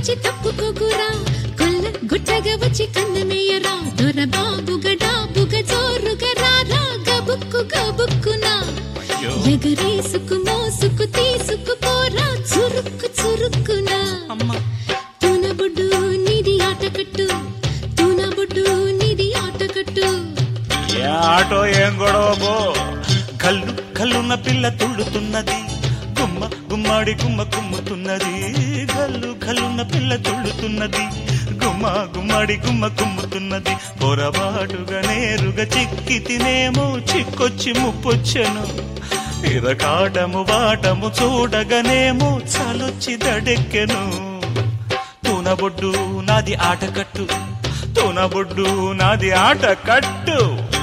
వచ్చి తప్పుకోకురా కొల్ల గుట్టగా వచ్చి కన్నమేయరా దొర బాబుగ డాబుగ జోరుగ రారా గబుక్కు గబుక్కునా అయ్యో ఎగరేసుకు మోసుకు తీసుకు పోరా చురుక్కు చురుక్కునా అమ్మ తూనబొడ్డు నిది ఆటకట్టు తూనబొడ్డు నిది ఆటకట్టు ఏ ఆటో ఏం గొడవబో కళ్ళు కళ్ళున్న పిల్ల తుళ్ళుతున్నది గుమ్మ గుమ్మాడి గుమ్మ కుమ్ముతున్నది కళ్ళు కళ్ళున్న పిల్ల తుళ్ళుతున్నది గుమ్మ గుమ్మాడి గుమ్మ కుమ్ముతున్నది పొరపాటుగా నేరుగా చిక్కి తినేమో చిక్కొచ్చి ముప్పొచ్చెను ఇరకాటము వాటము చూడగనేమో చాలొచ్చి దడెక్కెను తూనబొడ్డు నాది ఆటకట్టు తూనబొడ్డు నాది ఆటకట్టు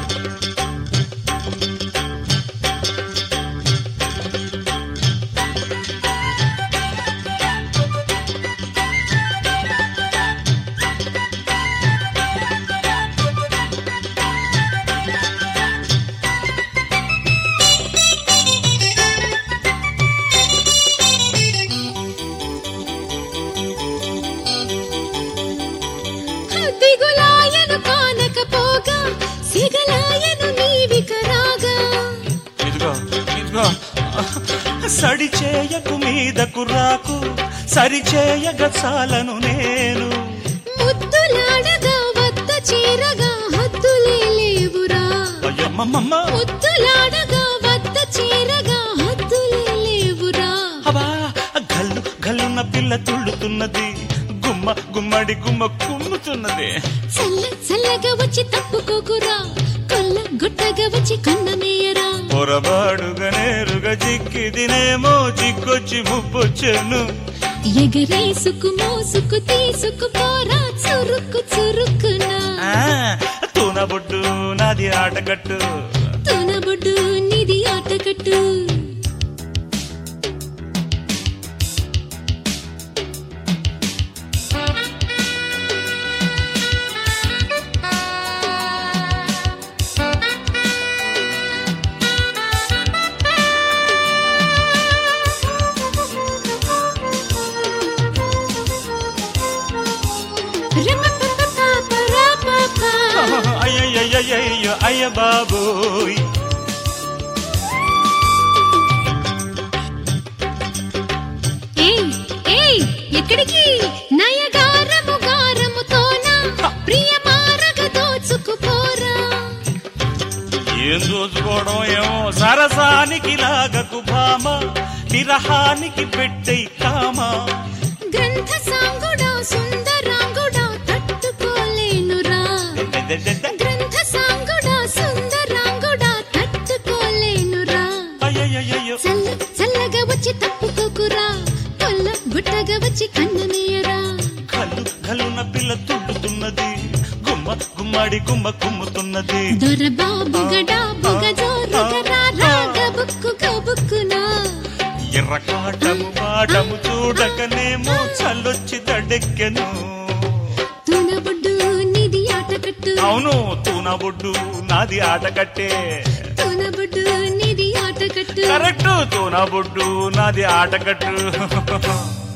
దిగులాయను కానకపోగా సిగలాయను నీవికరాగా ఇదిగో ఇదిగో సడి చేయకు మీదకు రాకు సరి చేయగ చాలను నేను ముద్దులాడగా వద్ద చేరగా హద్దులే లేవురా అయ్యమ్మమ్మ ముద్దులాడగా వద్ద చేరగా హద్దులే లేవురా అవా గల్లు గల్లున్న పిల్ల తుళ్ళుతున్నది గుమ్మ గుమ్మడి గుమ్మ కుమ్ముతున్నది చల్ల చల్లగా వచ్చి తప్పుకోకురా కొల్ల గుట్టగా వచ్చి కన్నమేయరా పొరబాడుగా నేరుగా చిక్కి తినేమో చిక్కొచ్చి ముప్పొచ్చెను ఎగరేసుకు మోసుకు తీసుకు పోరా చురుక్కు చురుక్కునా ఆ, తూనబొడ్డు నాది ఆటకట్టు తునబొడ్డు నిది ఆటకట్టు రమపపపపరపప. అయ్యయ్యయ్యయ్యో అయ్య బాబోయ్ ఏయ్, ఏయ్, ఎక్కడికి నయగారము గారముతోన ప్రియమారగ దోచుకుపోరా ఏం దోచుకోవడం ఏమో సరసానికి లాగకు భామ విరహానికి పెట్టే కామా గ్రంథ సాంగుడా సుందరాంగుడా తట్టుకోలేనురా గ్రంథ సాంగుడా సుందరాంగుడా తట్టుకోలేనురా అయ్యయ్యయ్యో చల్ల చల్లగా వచ్చి తప్పుకోకురా కొల్ల గుట్టగా వచ్చి కన్నమేయరా కళ్ళు కళ్ళున్న పిల్ల తుళ్ళుతున్నది గుమ్మ గుమ్మడి గుమ్మ కుమ్ముతున్నది దొర బాబు గడా బుగ జోరుగరా రాగ బుక్కు గబుక్కునా ఎర్రకాటము పాటము చూడకనేమో చల్లొచ్చి దడెక్కెను తునబొడ్డు నిది ఆటకట్టు అవును తూనబొడ్డు నాది ఆటకట్టే తునబొడ్డు నిది ఆటకట్టు కరెక్ట్ తూనబొడ్డు నాది ఆటకట్టు